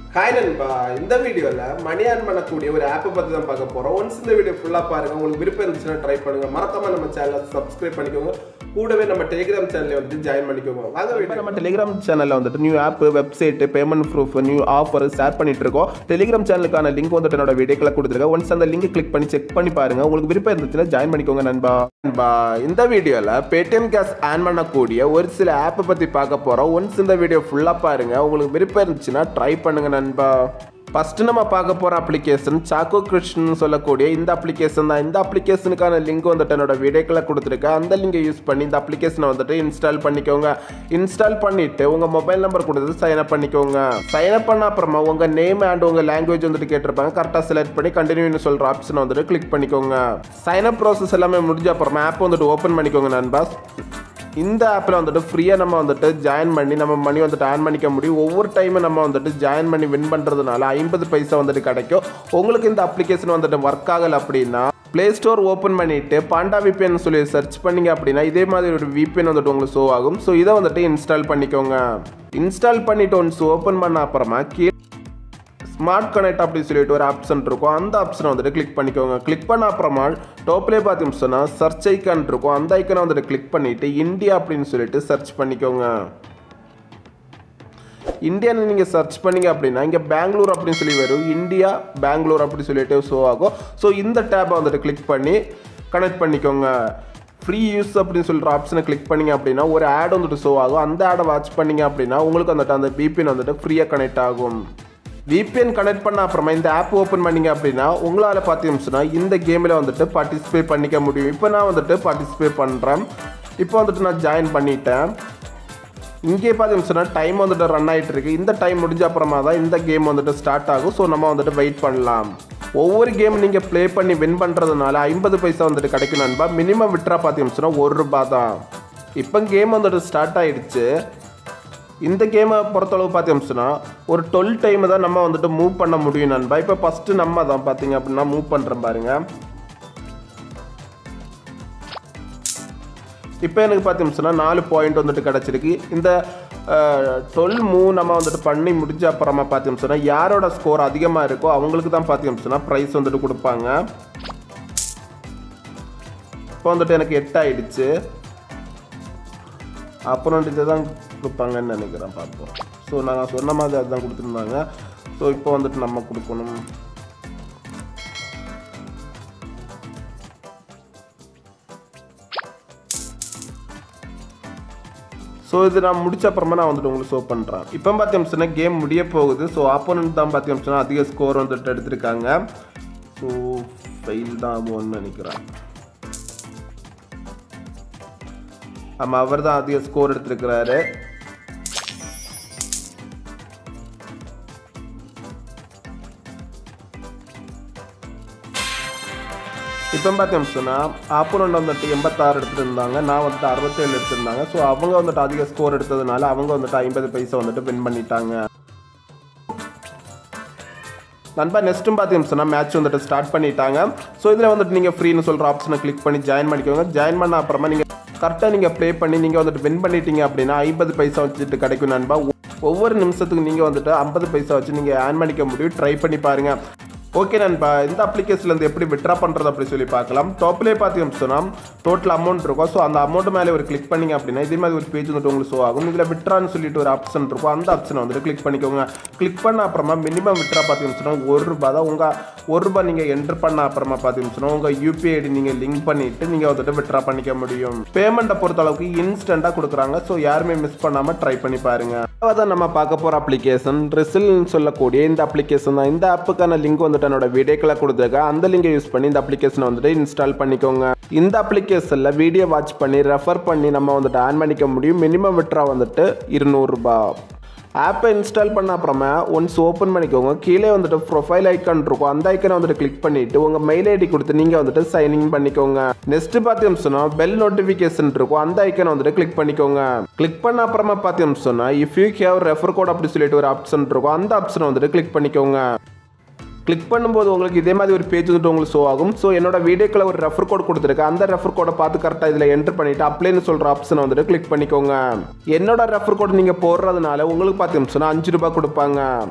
hi நண்பா இந்த வீடியோவில் மணி ஆன் பண்ணக்கூடிய ஒரு ஆப்பை பற்றி தான் பார்க்க போகிறோம் ஒன்ஸ் இந்த வீடியோ ஃபுல்லாக பாருங்க உங்களுக்கு விருப்பம் இருந்துச்சுன்னா ட்ரை பண்ணுங்க மறக்காம நம்ம சேனலை சப்ஸ்கிரைப் பண்ணிக்கோங்க கூடவே நம்ம டெலிகிராம் சேனலை வந்து ஜாயின் பண்ணிக்கோங்க வாங்க வீடியோ நம்ம டெலிகிராம் சேனலில் வந்துட்டு new app website payment proof new offer share பண்ணிட்டு இருக்கோம் டெலிகிராம் சேனலுக்கான லிங்க் வந்துட்டு என்னோட வீடியோக்களை கொடுத்துருக்கேன் ஒன்ஸ் அந்த லிங்க் கிளிக் பண்ணி செக் பண்ணி பாருங்க உங்களுக்கு விருப்பம் இருந்துச்சுன்னா ஜாயின் பண்ணிக்கோங்க நண்பா நண்பா இந்த வீடியோவில் பேடிஎம் கேஷ் ஆன் பண்ணக்கூடிய ஒரு சில ஆப்பை பற்றி பார்க்க போகிறோம் ஒன்ஸ் இந்த வீடியோ ஃபுல்லாக பாருங்க உங்களுக்கு விருப்பம் இருந்துச்சுன்னா ட்ரை பண்ணுங்க நண்பா ஃபர்ஸ்ட் நம்ம பார்க்க போகிற அப்ளிகேஷன் சாக்கோ கிருஷ்ணன் சொல்லக்கூடிய இந்த அப்ளிகேஷன் தான் இந்த அப்ளிகேஷனுக்கான லிங்க் வந்துட்டு என்னோட வீடியோக்களை கொடுத்துருக்கேன் அந்த லிங்கை யூஸ் பண்ணி இந்த அப்ளிகேஷனை வந்துட்டு இன்ஸ்டால் பண்ணிக்கோங்க இன்ஸ்டால் பண்ணிட்டு உங்கள் மொபைல் நம்பர் கொடுத்து சைன் அப் பண்ணிக்கோங்க சைன் அப் பண்ண அப்புறமா உங்கள் நேம் அண்ட் உங்கள் லாங்குவேஜ் வந்துட்டு கேட்டிருப்பாங்க கரெக்டாக செலக்ட் பண்ணி கண்டினியூன்னு சொல்கிற ஆப்ஷனை வந்துட்டு கிளிக் பண்ணிக்கோங்க சைன் அப் ப்ராசஸ் எல்லாமே முடிஞ்ச அப்புறமா ஆப் வந்துட்டு ஓப்பன் பண்ணிக்கோங்க நண்பா இந்த ஆப்பில் வந்துட்டு ஃப்ரீயாக நம்ம வந்துட்டு ஜாயின் பண்ணி நம்ம மணி வந்துட்டு ஆன் பண்ணிக்க முடியும் ஒவ்வொரு டைமும் நம்ம வந்துட்டு ஜாயின் பண்ணி வின் பண்ணுறதுனால ஐம்பது பைசா வந்துட்டு கிடைக்கும் உங்களுக்கு இந்த அப்ளிகேஷன் வந்துட்டு ஒர்க் ஆகலை அப்படின்னா ப்ளே ஸ்டோர் ஓப்பன் பண்ணிவிட்டு பாண்டா விபிஎன் சொல்லி சர்ச் பண்ணீங்க அப்படின்னா இதே மாதிரி ஒரு விபிஎன் வந்துட்டு உங்களுக்கு ஷோ ஆகும் ஸோ இதை வந்துட்டு இன்ஸ்டால் பண்ணிக்கோங்க இன்ஸ்டால் பண்ணிட்டு ஒன்ஸ் ஓப்பன் பண்ண அப்புறமா கீழே ஸ்மார்ட் கனெக்ட் அப்படி சொல்லிட்டு ஒரு ஆப்ஷன் இருக்கும் அந்த ஆப்ஷனை வந்துட்டு கிளிக் பண்ணிக்கோங்க கிளிக் பண்ண அப்புறமா டோப்லேயே பார்த்தீங்கன்னு சொன்னால் சர்ச் ஐக்கான் இருக்கும் அந்த ஐக்கனை வந்துட்டு கிளிக் பண்ணிவிட்டு இந்தியா அப்படின்னு சொல்லிட்டு சர்ச் பண்ணிக்கோங்க இந்தியான்னு நீங்கள் சர்ச் பண்ணீங்க அப்படின்னா இங்கே பெங்களூர் அப்படின்னு சொல்லி வரும் இந்தியா பெங்களூர் அப்படி சொல்லிட்டு ஷோ ஆகும் ஸோ இந்த டேப்பை வந்துட்டு கிளிக் பண்ணி கனெக்ட் பண்ணிக்கோங்க ஃப்ரீ யூஸ் அப்படின்னு சொல்கிற ஆப்ஷனை கிளிக் பண்ணீங்க அப்படின்னா ஒரு ஆட் வந்துட்டு ஷோ ஆகும் அந்த ஆடை வாட்ச் பண்ணீங்க அப்படின்னா உங்களுக்கு வந்துட்டு அந்த VPN வந்துட்டு ஃப்ரீயாக கனெக்ட் ஆகும் VPN கனெக்ட் பண்ண அப்புறமா இந்த ஆப் ஓப்பன் பண்ணீங்க அப்படின்னா உங்களால் பார்த்தீங்கன்னா இந்த கேமில் வந்துட்டு பார்ட்டிசிபேட் பண்ணிக்க முடியும் இப்போ நான் வந்துட்டு பார்ட்டிசிபேட் பண்ணுறேன் இப்போ வந்துட்டு நான் ஜாயின் பண்ணிட்டேன் இங்கே பார்த்தீங்கன்னா டைம் வந்துட்டு ரன் ஆகிட்டு இருக்கு இந்த டைம் முடிஞ்ச அப்புறமா தான் இந்த கேம் வந்துட்டு ஸ்டார்ட் ஆகும் ஸோ நம்ம வந்துட்டு வெயிட் பண்ணலாம் ஒவ்வொரு கேம் நீங்கள் ப்ளே பண்ணி வின் பண்ணுறதுனால ஐம்பது பைசா வந்துட்டு கிடைக்கும் நண்பா மினிமம் விட்ரா பார்த்தீங்கன்னா ஒரு ரூபா தான் இப்போ கேம் வந்துட்டு ஸ்டார்ட் ஆயிடுச்சு இந்த கேமை பொறுத்தளவு பார்த்தீங்கன்னா ஒரு டுவெல் டைம் தான் நம்ம வந்துட்டு மூவ் பண்ண முடியும் நண்பா இப்போ ஃபஸ்ட்டு நம்ம தான் பார்த்தீங்க அப்படின்னா மூவ் பண்ணுறோம் பாருங்க இப்போ எனக்கு பார்த்தீங்கன்னா நாலு பாயிண்ட் வந்துட்டு கிடச்சிருக்கு இந்த டுவெல் மூவ் நம்ம வந்துட்டு பண்ணி முடிஞ்ச அப்புறமா பார்த்தீங்கன்னா யாரோட ஸ்கோர் அதிகமாக இருக்கோ அவங்களுக்கு தான் பார்த்தீங்கன்னா ப்ரைஸ் வந்துட்டு கொடுப்பாங்க இப்போ வந்துட்டு எனக்கு எட்டு ஆயிடுச்சு அப்புறம் இதை தான் கொடுப்பாங்கன்னு நினைக்கிறேன் பார்ப்போம் ஸோ நாங்கள் சொன்ன மாதிரி அதுதான் கொடுத்துருந்தாங்க ஸோ இப்போ வந்துட்டு நம்ம கொடுக்கணும் ஸோ இது நான் முடிச்ச அப்புறமா நான் வந்துட்டு உங்களுக்கு ஷோ பண்ணுறேன் இப்போ பார்த்தீங்கன்னா கேம் முடிய போகுது ஸோ ஆப்போனன்ட் தான் பார்த்தீங்கன்னா அதிக ஸ்கோர் வந்துட்டு எடுத்திருக்காங்க ஸோ ஃபெயில் தான் ஆகும்னு நினைக்கிறேன் ஆமாம் அவர் தான் அதிக ஸ்கோர் எடுத்திருக்கிறாரு இப்போ பார்த்தீங்கன்னு சொன்னால் ஆப்போனண்ட் வந்துட்டு எண்பத்தாறு எடுத்துருந்தாங்க நான் வந்துட்டு அறுபத்தேழு எடுத்திருந்தாங்க ஸோ அவங்க வந்துட்டு அதிக ஸ்கோர் எடுத்ததுனால அவங்க வந்துட்டு ஐம்பது பைசா வந்துட்டு வின் பண்ணிட்டாங்க நண்பா நெக்ஸ்ட்டும் பார்த்தீங்கன்னு சொன்னால் மேட்ச் வந்துட்டு ஸ்டார்ட் பண்ணிட்டாங்க ஸோ இதில் வந்துட்டு நீங்கள் ஃப்ரீன்னு சொல்கிற ஆப்ஷனை கிளிக் பண்ணி ஜாயின் பண்ணிக்கோங்க ஜாயின் பண்ண அப்புறமா நீங்கள் கரெக்டாக நீங்கள் ப்ளே பண்ணி நீங்கள் வந்துட்டு வின் பண்ணிட்டீங்க அப்படின்னா ஐம்பது பைசா வச்சுட்டு கிடைக்கும் நண்பா ஒவ்வொரு நிமிஷத்துக்கு நீங்கள் வந்துட்டு ஐம்பது பைசா வச்சு நீங்கள் ஆன் பண்ணிக்க முடியும் ட்ரை பண்ணி பாருங்கள் ஓகே நண்பா இந்த அப்ளிகேஷன்லேருந்து எப்படி விட்ரா பண்ணுறது அப்படி சொல்லி பார்க்கலாம் டாப்லேயே பார்த்தீங்கன்னு சொன்னால் டோட்டல் அமௌண்ட் இருக்கும் ஸோ அந்த அமௌண்ட் மேலே ஒரு கிளிக் பண்ணிங்க அப்படின்னா இதே மாதிரி ஒரு பேஜ் வந்துட்டு உங்களுக்கு ஷோ ஆகும் இதில் விட்ரான்னு சொல்லிட்டு ஒரு ஆப்ஷன் இருக்கும் அந்த ஆப்ஷனை வந்துட்டு கிளிக் பண்ணிக்கோங்க கிளிக் பண்ண அப்புறமா மினிமம் விட்ரா பார்த்தீங்கன்னு சொன்னால் ஒரு ரூபா தான் உங்கள் ஒரு ரூபா நீங்கள் என்டர் பண்ண அப்புறமா பார்த்தீங்கன்னு சொன்னால் உங்கள் யூபிஐ ஐடி நீங்கள் லிங்க் பண்ணிவிட்டு நீங்கள் வந்துட்டு விட்ரா பண்ணிக்க முடியும் பேமெண்ட்டை பொறுத்த அளவுக்கு இன்ஸ்டண்ட்டாக கொடுக்குறாங்க ஸோ யாருமே மிஸ் பண்ணாமல் ட்ரை பண்ணி பாருங்கள் அதான் நம்ம பார்க்க போகிற அப்ளிகேஷன் ரிசில்னு சொல்லக்கூடிய இந்த அப்ளிகேஷன் தான் இந்த ஆப்புக்கான லிங்க் வந்துட்டு என்னோட வீடியோக்களை கொடுத்துருக்கேன் அந்த லிங்கை யூஸ் பண்ணி இந்த அப்ளிகேஷனை வந்துட்டு இன்ஸ்டால் பண்ணிக்கோங்க இந்த அப்ளிகேஷனில் வீடியோ வாட்ச் பண்ணி ரெஃபர் பண்ணி நம்ம வந்துட்டு ஆன் பண்ணிக்க முடியும் மினிமம் விட்ரா வந்துட்டு இருநூறுபா ஆப்பை இன்ஸ்டால் பண்ண அப்புறமா ஒன்ஸ் ஓப்பன் பண்ணிக்கோங்க கீழே வந்துட்டு ப்ரொஃபைல் ஐக்கான் இருக்கும் அந்த ஐக்கனை வந்துட்டு கிளிக் பண்ணிட்டு உங்கள் மெயில் ஐடி கொடுத்து நீங்கள் வந்துட்டு சைன்இன் பண்ணிக்கோங்க நெக்ஸ்ட் பார்த்தீங்கன்னு சொன்னால் பெல் நோட்டிஃபிகேஷன் இருக்கும் அந்த ஐக்கனை வந்துட்டு கிளிக் பண்ணிக்கோங்க கிளிக் பண்ண அப்புறமா பார்த்தீங்கன்னு சொன்னால் if you have refer code அப்படி சொல்லிட்டு ஒரு ஆப்ஷன் இருக்கும் அந்த ஆப்ஷனை வந்துட்டு கிளிக் பண்ணிக்கோங்க கிளிக் பண்ணும்போது உங்களுக்கு இதே மாதிரி ஒரு பேஜ் வந்துட்டு உங்களுக்கு ஷோ ஆகும் ஸோ என்னோட வீடியோக்கில் ஒரு ரெஃபர் கோட் கொடுத்துருக்கேன் அந்த ரெஃபர் கோடை பார்த்து கரெக்டாக இதில் என்டர் பண்ணிவிட்டு அப்ளைன்னு சொல்கிற ஆப்ஷனை வந்துட்டு கிளிக் பண்ணிக்கோங்க என்னோட ரெஃபர் கோட் நீங்கள் போடுறதுனால உங்களுக்கு பார்த்தீங்கன்னு சொன்னால் அஞ்சு ரூபாய் கொடுப்பாங்க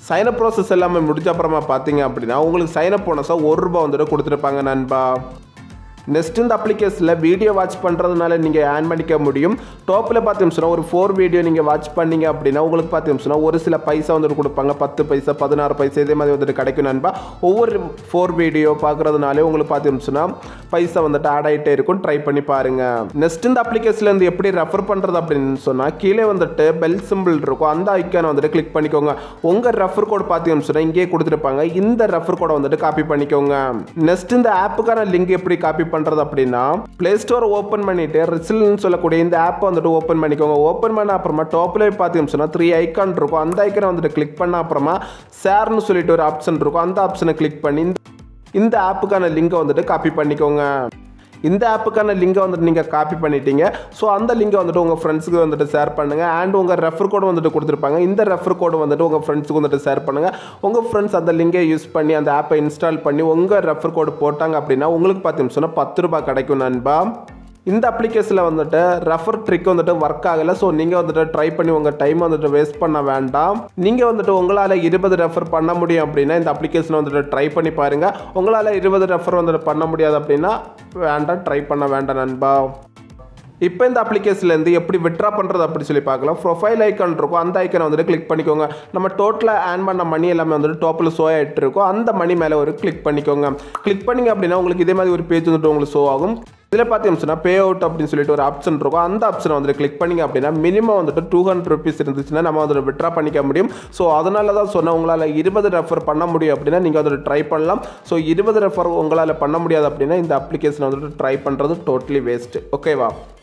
சைனப் ப்ராசஸ் எல்லாமே முடிஞ்ச அப்புறமா பார்த்தீங்க அப்படின்னா உங்களுக்கு சைனப் போனஸாக ஒரு ரூபா வந்துட்டு கொடுத்துருப்பாங்க நண்பா நெக்ஸ்ட் இந்த அப்ளிகேஷனில் வீடியோ வாட்ச் பண்ணுறதுனால நீங்கள் ஆன் பண்ணிக்க முடியும் டாப்பில் பார்த்தீங்கன்னு சொன்னால் ஒரு ஃபோர் வீடியோ நீங்கள் வாட்ச் பண்ணீங்க அப்படின்னா உங்களுக்கு பார்த்தீங்கன்னு சொன்னால் ஒரு சில பைசா வந்துட்டு கொடுப்பாங்க பத்து பைசா பதினாறு பைசா இதே மாதிரி வந்துட்டு கிடைக்கும் நண்பா ஒவ்வொரு ஃபோர் வீடியோ பார்க்குறதுனாலே உங்களுக்கு பார்த்தீங்கன்னு சொன்னால் பைசா வந்துட்டு ஆட் ஆகிட்டே இருக்கும் ட்ரை பண்ணி பாருங்கள் நெக்ஸ்ட் இந்த அப்ளிகேஷனில் இருந்து எப்படி ரெஃபர் பண்ணுறது அப்படின்னு சொன்னால் கீழே வந்துட்டு பெல் சிம்பிள் இருக்கும் அந்த ஐக்கானை வந்துட்டு கிளிக் பண்ணிக்கோங்க உங்கள் ரெஃபர் கோட் பார்த்தீங்கன்னு சொன்னால் இங்கேயே கொடுத்துருப்பாங்க இந்த ரெஃபர் கோடை வந்துட்டு காப்பி பண்ணிக்கோங்க நெக்ஸ்ட் இந்த ஆப்புக்கான லிங்க் எப்படி காப்பி பண்ணுறது அப்படின்னா ப்ளே ஸ்டோர் ஓப்பன் பண்ணிட்டு ரிசில்னு சொல்லக்கூடிய இந்த ஆப்பை வந்துட்டு ஓப்பன் பண்ணிக்கோங்க ஓப்பன் பண்ண அப்புறமா டாப்ல பார்த்தீங்கன்னு சொன்னால் த்ரீ ஐக்கான் இருக்கும் அந்த ஐக்கனை வந்துட்டு கிளிக் பண்ண அப்புறமா ஷேர்னு சொல்லிட்டு ஒரு ஆப்ஷன் இருக்கும் அந்த ஆப்ஷனை கிளிக் பண்ணி இந்த- இந்த ஆப்புக்கான லிங்கை வந்துட்டு காப்பி பண்ணிக்கோங்க இந்த ஆப்புக்கான லிங்கை வந்துட்டு நீங்கள் காப்பி பண்ணிட்டீங்க ஸோ அந்த லிங்கை வந்துட்டு உங்கள் ஃப்ரெண்ட்ஸுக்கு வந்துட்டு ஷேர் பண்ணுங்கள் அண்ட் உங்கள் ரெஃபர் கோடு வந்துட்டு கொடுத்துருப்பாங்க இந்த ரெஃபர் கோடு வந்துட்டு உங்கள் ஃப்ரெண்ட்ஸுக்கு வந்துட்டு ஷேர் பண்ணுங்கள் உங்கள் ஃப்ரெண்ட்ஸ் அந்த லிங்கை யூஸ் பண்ணி அந்த ஆப்பை இன்ஸ்டால் பண்ணி உங்கள் ரெஃபர் கோடு போட்டாங்க அப்படின்னா உங்களுக்கு பார்த்தீங்கன்னு சொன்னால் பத்து ரூபாய் கிடைக்கும் நண்பா இந்த அப்ளிகேஷனில் வந்துட்டு ரெஃபர் ட்ரிக் வந்துட்டு ஒர்க் ஆகலை ஸோ நீங்கள் வந்துட்டு ட்ரை பண்ணி உங்கள் டைம் வந்துட்டு வேஸ்ட் பண்ண வேண்டாம் நீங்கள் வந்துட்டு உங்களால் இருபது ரெஃபர் பண்ண முடியும் அப்படின்னா இந்த அப்ளிகேஷனை வந்துட்டு ட்ரை பண்ணி பாருங்கள் உங்களால் இருபது ரெஃபர் வந்துட்டு பண்ண முடியாது அப்படின்னா வேண்டாம் ட்ரை பண்ண வேண்டாம் நண்பா இப்போ இந்த அப்ளிகேஷன்லேருந்து எப்படி விட்ரா பண்ணுறது அப்படி சொல்லி பார்க்கலாம் ப்ரொஃபைல் ஐக்கான் இருக்கும் அந்த ஐக்கனை வந்துட்டு கிளிக் பண்ணிக்கோங்க நம்ம டோட்டலாக ஆன் பண்ண மணி எல்லாமே வந்துட்டு டாப்பில் ஷோ ஆகிட்டு இருக்கும் அந்த மணி மேலே ஒரு கிளிக் பண்ணிக்கோங்க கிளிக் பண்ணிங்க அப்படின்னா உங்களுக்கு இதே மாதிரி ஒரு பேஜ் வந்துட்டு உங்களுக்கு ஷோ ஆகும் இதில் பார்த்தீங்கன்னு சொன்னால் பே அவுட் அப்படின்னு சொல்லிட்டு ஒரு ஆப்ஷன் இருக்கும் அந்த ஆப்ஷனை வந்துட்டு கிளிக் பண்ணிங்க அப்படின்னா மினிமம் வந்துட்டு டூ ஹண்ட்ரட் ருபீஸ் இருந்துச்சுன்னா நம்ம வந்துட்டு விட்ரா பண்ணிக்க முடியும் ஸோ அதனால தான் சொன்னேன் உங்களால் இருபது ரெஃபர் பண்ண முடியும் அப்படின்னா நீங்கள் வந்துட்டு ட்ரை பண்ணலாம் ஸோ இருபது ரெஃபர் உங்களால் பண்ண முடியாது அப்படின்னா இந்த அப்ளிகேஷனை வந்துட்டு ட்ரை பண்ணுறது டோட்டலி வேஸ்ட்டு ஓகேவா